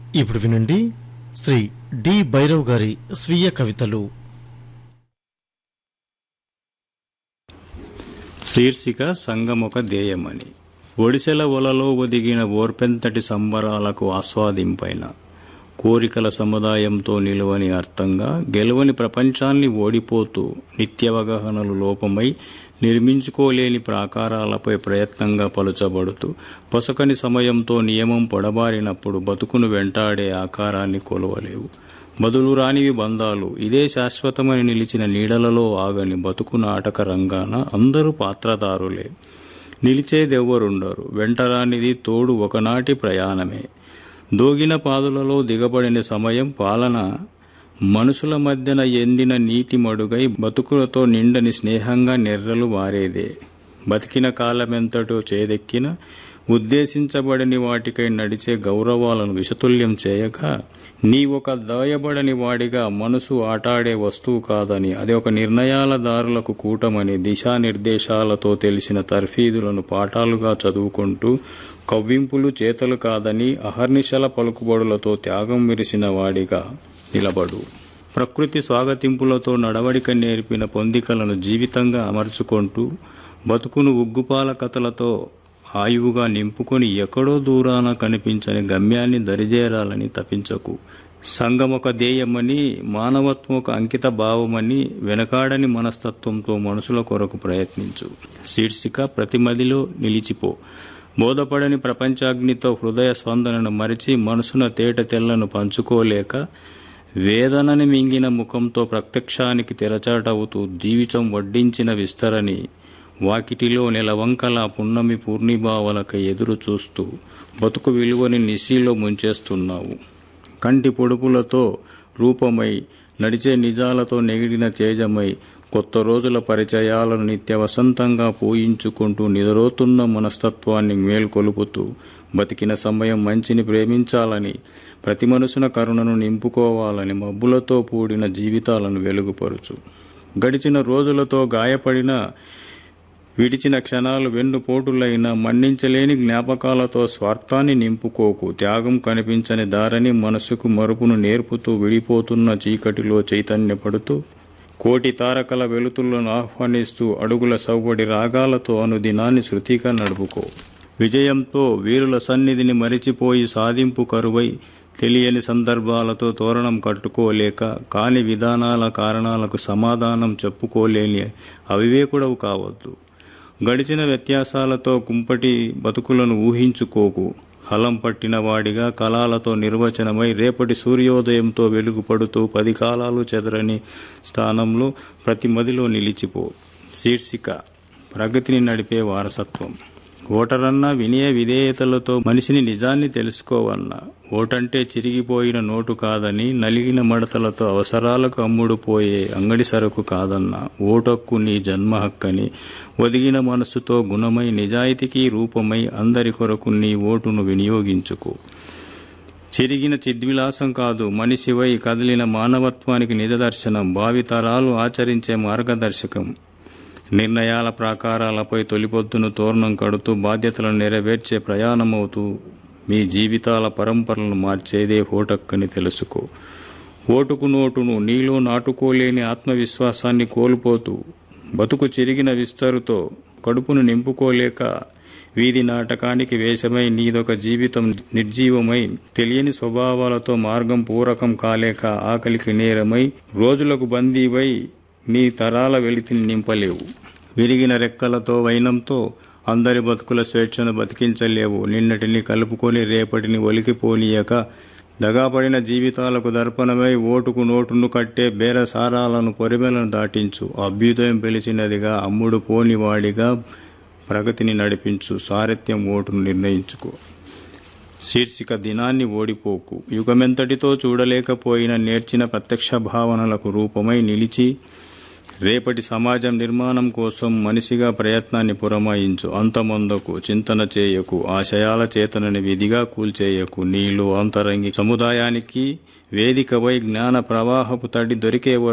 ఇప్పుడు వినండి శ్రీ డి భైరవ్ గారి స్వీయ కవితలు శీర్షిక సంగమొక దేయమని ఒడిసెల ఒలలో ఒదిగిన ఓర్పెంతటి సంబరాలకు ఆస్వాదింపైన కోరికల సముదాయంతో నిలువని అర్థంగా గెలవని ప్రపంచాన్ని ఓడిపోతూ నిత్యవగాహనలు లోపమై నిర్మించుకోలేని ప్రాకారాలపై ప్రయత్నంగా పలుచబడుతూ పొసకని సమయంతో నియమం పొడబారినప్పుడు బతుకును వెంటాడే ఆకారాన్ని కొలవలేవు బదులు రానివి బంధాలు ఇదే శాశ్వతమని నిలిచిన నీడలలో ఆగని బతుకు నాటక రంగాన అందరూ పాత్రదారులే నిలిచేదెవ్వరుండరు వెంటరానిది తోడు ఒకనాటి ప్రయాణమే దోగిన పాదులలో దిగబడిన సమయం పాలన మనుషుల మధ్యన ఎండిన నీటి మడుగై బతుకులతో నిండని స్నేహంగా నెర్రలు వారేదే బతికిన కాలమెంతటో చేదెక్కిన ఉద్దేశించబడని వాటికై నడిచే గౌరవాలను విషతుల్యం చేయక నీ ఒక దాయబడని వాడిగా మనసు ఆటాడే వస్తువు కాదని అది ఒక నిర్ణయాల దారులకు కూటమని దిశానిర్దేశాలతో తెలిసిన తర్ఫీదులను పాఠాలుగా చదువుకుంటూ కవ్వింపులు చేతలు కాదని అహర్నిశల పలుకుబడులతో త్యాగం విరిసిన వాడిగా నిలబడు ప్రకృతి స్వాగతింపులతో నడవడిక నేర్పిన పొందికలను జీవితంగా అమర్చుకుంటూ బతుకును ఉగ్గుపాల కథలతో ఆయువుగా నింపుకొని ఎక్కడో దూరాన కనిపించని గమ్యాన్ని దరిజేరాలని తపించకు సంఘం ఒక ధ్యేయమని మానవత్వం ఒక అంకిత భావమని వెనకాడని మనస్తత్వంతో మనుషుల కొరకు ప్రయత్నించు శీర్షిక ప్రతిమదిలో నిలిచిపో బోధపడని ప్రపంచాగ్నితో హృదయ స్పందనను మరిచి మనసున తేట తెల్లను పంచుకోలేక వేదనని మింగిన ముఖంతో ప్రత్యక్షానికి తెరచాటవుతూ జీవితం వడ్డించిన విస్తరని వాకిటిలో నెలవంకల పున్నమి పూర్ణిభావలక ఎదురు చూస్తూ బతుకు విలువని నిశీలో ముంచేస్తున్నావు కంటి పొడుపులతో రూపమై నడిచే నిజాలతో నెగిడిన తేజమై కొత్త రోజుల పరిచయాలను నిత్య వసంతంగా పూయించుకుంటూ నిద్రోతున్న మనస్తత్వాన్ని మేల్కొలుపుతూ బతికిన సమయం మంచిని ప్రేమించాలని ప్రతి మనుషున కరుణను నింపుకోవాలని మబ్బులతో కూడిన జీవితాలను వెలుగుపరుచు గడిచిన రోజులతో గాయపడిన విడిచిన క్షణాలు వెన్నుపోటులైన మన్నించలేని జ్ఞాపకాలతో స్వార్థాన్ని నింపుకోకు త్యాగం కనిపించని దారని మనసుకు మరుపును నేర్పుతూ విడిపోతున్న చీకటిలో చైతన్యపడుతూ కోటి తారకల వెలుతులను ఆహ్వానిస్తూ అడుగుల సవ్వడి రాగాలతో అనుదినాన్ని శృతిగా నడుపుకో విజయంతో వీరుల సన్నిధిని మరిచిపోయి సాధింపు కరువై తెలియని సందర్భాలతో తోరణం కట్టుకోలేక కాని విధానాల కారణాలకు సమాధానం చెప్పుకోలేని అవివేకుడవు కావద్దు గడిచిన వ్యత్యాసాలతో కుంపటి బతుకులను ఊహించుకోకు హలం పట్టిన వాడిగా కళాలతో నిర్వచనమై రేపటి సూర్యోదయంతో వెలుగుపడుతూ పది కాలాలు చెదరని స్థానంలో ప్రతి మదిలో నిలిచిపో శీర్షిక ప్రగతిని నడిపే వారసత్వం ఓటరన్నా వినయ విధేయతలతో మనిషిని నిజాన్ని తెలుసుకోవన్నా ఓటంటే చిరిగిపోయిన నోటు కాదని నలిగిన మడతలతో అవసరాలకు అమ్ముడుపోయే అంగడి సరుకు కాదన్నా ఓటక్కు నీ జన్మ హక్కని ఒదిగిన మనసుతో గుణమై నిజాయితీకి రూపమై అందరి కొరకు నీ ఓటును వినియోగించుకో చిరిగిన చిద్విలాసం కాదు మనిషివై కదిలిన మానవత్వానికి నిజదర్శనం భావితరాలు ఆచరించే మార్గదర్శకం నిర్ణయాల ప్రాకారాలపై తొలిపొద్దును తోరణం కడుతూ బాధ్యతలను నెరవేర్చే ప్రయాణమవుతూ మీ జీవితాల పరంపరలను మార్చేదే ఓటక్కని తెలుసుకో ఓటుకు నోటును నీలో నాటుకోలేని ఆత్మవిశ్వాసాన్ని కోల్పోతూ బతుకు చిరిగిన విస్తరుతో కడుపును నింపుకోలేక వీధి నాటకానికి వేషమై నీదొక జీవితం నిర్జీవమై తెలియని స్వభావాలతో మార్గం పూరకం కాలేక ఆకలికి నేరమై రోజులకు బందీవై నీ తరాల వెలితిని నింపలేవు విరిగిన రెక్కలతో వైనంతో అందరి బతుకుల స్వేచ్ఛను బతికించలేవు నిన్నటిని కలుపుకొని రేపటిని ఒలికిపోనీయక దగాపడిన జీవితాలకు దర్పణమై ఓటుకు నోటును కట్టే బేరసారాలను పొరిమెలను దాటించు అభ్యుదయం పిలిచినదిగా అమ్ముడు పోనివాడిగా ప్రగతిని నడిపించు సారథ్యం ఓటును నిర్ణయించుకో శీర్షిక దినాన్ని ఓడిపోకు యుగమెంతటితో చూడలేకపోయిన నేర్చిన ప్రత్యక్ష భావనలకు రూపమై నిలిచి రేపటి సమాజం నిర్మాణం కోసం మనిషిగా ప్రయత్నాన్ని పురమాయించు అంతమందకు చింతన చేయకు ఆశయాల చేతనని విధిగా కూల్చేయకు నీలో అంతరంగి సముదాయానికి వేదికపై జ్ఞాన ప్రవాహపు తడి దొరికే